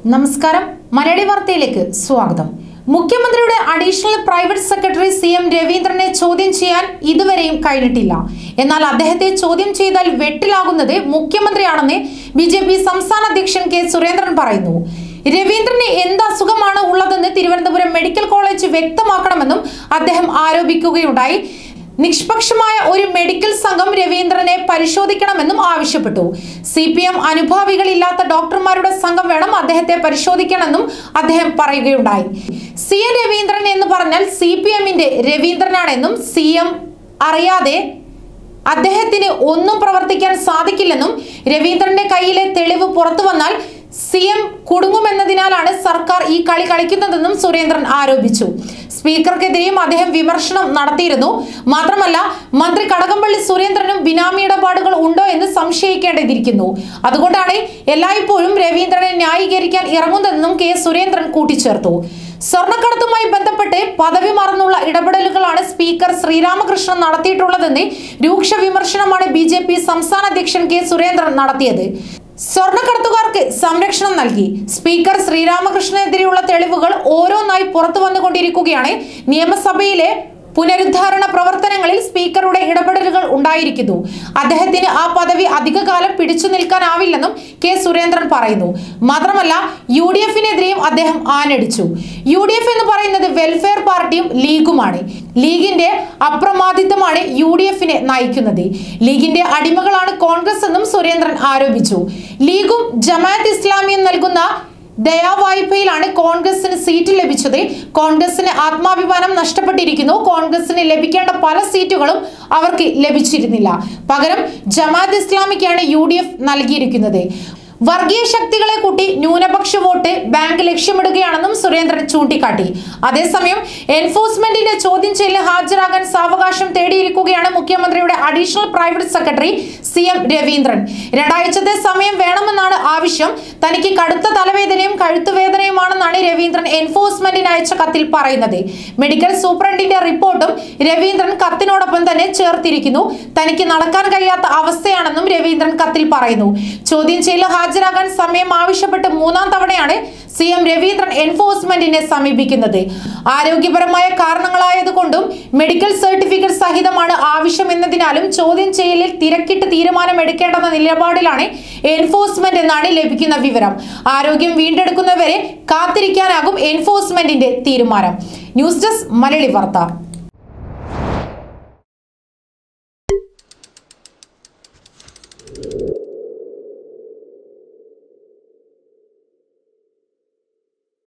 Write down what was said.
നമസ്കാരം മലയാളി വാർത്തയിലേക്ക് സ്വാഗതം മുഖ്യമന്ത്രിയുടെ additional private secretary C M രവീന്ദ്രനെ ചോദ്യം ചെയ്യാൻ ഇതുവരെയും കഴിഞ്ഞിട്ടില്ല എന്നാൽ അദ്ദേഹത്തെ ചോദ്യം ചെയ്താൽ വെട്ടിലാകുന്നത് മുഖ്യമന്ത്രിയാണെന്ന് ബി ജെ പി സംസ്ഥാന അധ്യക്ഷൻ കെ സുരേന്ദ്രൻ പറയുന്നു രവീന്ദ്രന് എന്ത് അസുഖമാണ് ഉള്ളതെന്ന് തിരുവനന്തപുരം മെഡിക്കൽ കോളേജ് വ്യക്തമാക്കണമെന്നും അദ്ദേഹം ആരോപിക്കുകയുണ്ടായി നിഷ്പക്ഷമായ ഒരു മെഡിക്കൽ സംഘം രവീന്ദ്രനെ പരിശോധിക്കണമെന്നും ആവശ്യപ്പെട്ടു സി പി എം അനുഭാവികളില്ലാത്ത ഡോക്ടർമാരുടെ സംഘം വേണം അദ്ദേഹത്തെ പരിശോധിക്കണമെന്നും അദ്ദേഹം പറയുകയുണ്ടായി സി എൻ രവീന്ദ്രൻ എന്ന് പറഞ്ഞാൽ സി പി എമ്മിന്റെ രവീന്ദ്രനാണെന്നും സി എം അറിയാതെ അദ്ദേഹത്തിന് ഒന്നും പ്രവർത്തിക്കാൻ സാധിക്കില്ലെന്നും രവീന്ദ്രന്റെ കയ്യിലെ തെളിവ് പുറത്തു വന്നാൽ സി എം കുടുങ്ങുമെന്നതിനാലാണ് സർക്കാർ ഈ കളി കളിക്കുന്നതെന്നും സുരേന്ദ്രൻ ആരോപിച്ചു സ്പീക്കർക്കെതിരെയും അദ്ദേഹം വിമർശനം നടത്തിയിരുന്നു മാത്രമല്ല മന്ത്രി കടകംപള്ളി സുരേന്ദ്രനും ബിനാമി ഇടപാടുകൾ ഉണ്ടോ എന്ന് സംശയിക്കേണ്ടിയിരിക്കുന്നു അതുകൊണ്ടാണ് എല്ലായ്പ്പോഴും രവീന്ദ്രനെ ന്യായീകരിക്കാൻ ഇറങ്ങുന്നതെന്നും കെ സുരേന്ദ്രൻ കൂട്ടിച്ചേർത്തു സ്വർണ്ണക്കടത്തുമായി ബന്ധപ്പെട്ട് പദവി മറന്നുള്ള ഇടപെടലുകളാണ് സ്പീക്കർ ശ്രീരാമകൃഷ്ണൻ നടത്തിയിട്ടുള്ളതെന്ന് രൂക്ഷ വിമർശനമാണ് ബി ജെ പി സംസ്ഥാന അധ്യക്ഷൻ കെ സുരേന്ദ്രൻ നടത്തിയത് സ്വർണ്ണക്കടത്തുകാർക്ക് സംരക്ഷണം നൽകി സ്പീക്കർ ശ്രീരാമകൃഷ്ണനെതിരെയുള്ള തെളിവുകൾ ഓരോന്നായി പുറത്തു വന്നുകൊണ്ടിരിക്കുകയാണ് നിയമസഭയിലെ പുനരുദ്ധാരണ പ്രവർത്തനങ്ങളിൽ സ്പീക്കറുടെ ഇടപെടലുകൾ ഉണ്ടായിരിക്കുന്നു അദ്ദേഹത്തിന് ആ പദവി അധികകാലം പിടിച്ചു നിൽക്കാനാവില്ലെന്നും കെ സുരേന്ദ്രൻ പറയുന്നു മാത്രമല്ല യു ഡി എഫിനെതിരെയും അദ്ദേഹം ആനടിച്ചു യു ഡി എഫ് എന്ന് പറയുന്നത് വെൽഫെയർ പാർട്ടിയും ലീഗുമാണ് ലീഗിന്റെ അപ്രമാദിത്വമാണ് യു ഡി എഫിനെ നയിക്കുന്നത് ലീഗിന്റെ അടിമകളാണ് കോൺഗ്രസ് എന്നും സുരേന്ദ്രൻ ആരോപിച്ചു ലീഗും ജമാഅത്ത് ഇസ്ലാമിയും നൽകുന്ന ദയാവായ്പയിലാണ് കോൺഗ്രസിന് സീറ്റ് ലഭിച്ചത് കോൺഗ്രസിന് ആത്മാഭിമാനം നഷ്ടപ്പെട്ടിരിക്കുന്നു കോൺഗ്രസിന് ലഭിക്കേണ്ട പല സീറ്റുകളും അവർക്ക് ലഭിച്ചിരുന്നില്ല പകരം ജമാഅത്ത് ഇസ്ലാമിക്കാണ് യു നൽകിയിരിക്കുന്നത് വർഗീയ ശക്തികളെ കൂട്ടി ന്യൂനപക്ഷ വോട്ട് ബാങ്ക് ലക്ഷ്യമിടുകയാണെന്നും സുരേന്ദ്രൻ ചൂണ്ടിക്കാട്ടി അതേസമയം എൻഫോഴ്സ്മെന്റിന്റെ ചോദ്യം ചെയ്യലിന് ഹാജരാകാൻ സാവകാശം തേടിയിരിക്കുകയാണ് മുഖ്യമന്ത്രിയുടെ additional private secretary C M Raveendran രണ്ടാഴ്ചത്തെ സമയം വേണമെന്നാണ് ആവശ്യം തനിക്ക് കടുത്ത തലവേദനയും കഴുത്തുവേദനയുമാണെന്നാണ് രവീന്ദ്രൻ എൻഫോഴ്സ്മെന്റിന് അയച്ച കത്തിൽ പറയുന്നത് മെഡിക്കൽ സൂപ്രണ്ടിന്റെ റിപ്പോർട്ടും രവീന്ദ്രൻ കത്തിനോടൊപ്പം തന്നെ ചേർത്തിരിക്കുന്നു തനിക്ക് നടക്കാൻ കഴിയാത്ത അവസ്ഥയാണെന്നും രവീന്ദ്രൻ കത്തിൽ പറയുന്നു ചോദ്യം ചെയ്യൽ ഹാജരാകാൻ സമയം ആവശ്യപ്പെട്ട് മൂന്നാം തവണയാണ് സി എം രവീന്ദ്രൻ എൻഫോഴ്സ്മെന്റിനെ സമീപിക്കുന്നത് ആരോഗ്യപരമായ കാരണങ്ങളായതുകൊണ്ടും മെഡിക്കൽ സർട്ടിഫിക്കറ്റ് സഹിതമാണ് ആവശ്യമെന്നതിനാലും ചോദ്യം ചെയ്യലിൽ തിരക്കിട്ട് തീരുമാനമെടുക്കേണ്ടെന്ന നിലപാടിലാണ് എൻഫോഴ്സ്മെന്റ് എന്നാണ് ലഭിക്കുന്ന വിവരം ആരോഗ്യം വീണ്ടെടുക്കുന്നവരെ കാത്തിരിക്കാനാകും എൻഫോഴ്സ്മെന്റിന്റെ തീരുമാനം ന്യൂസ് ഡെസ്ക് മലയാളി വാർത്ത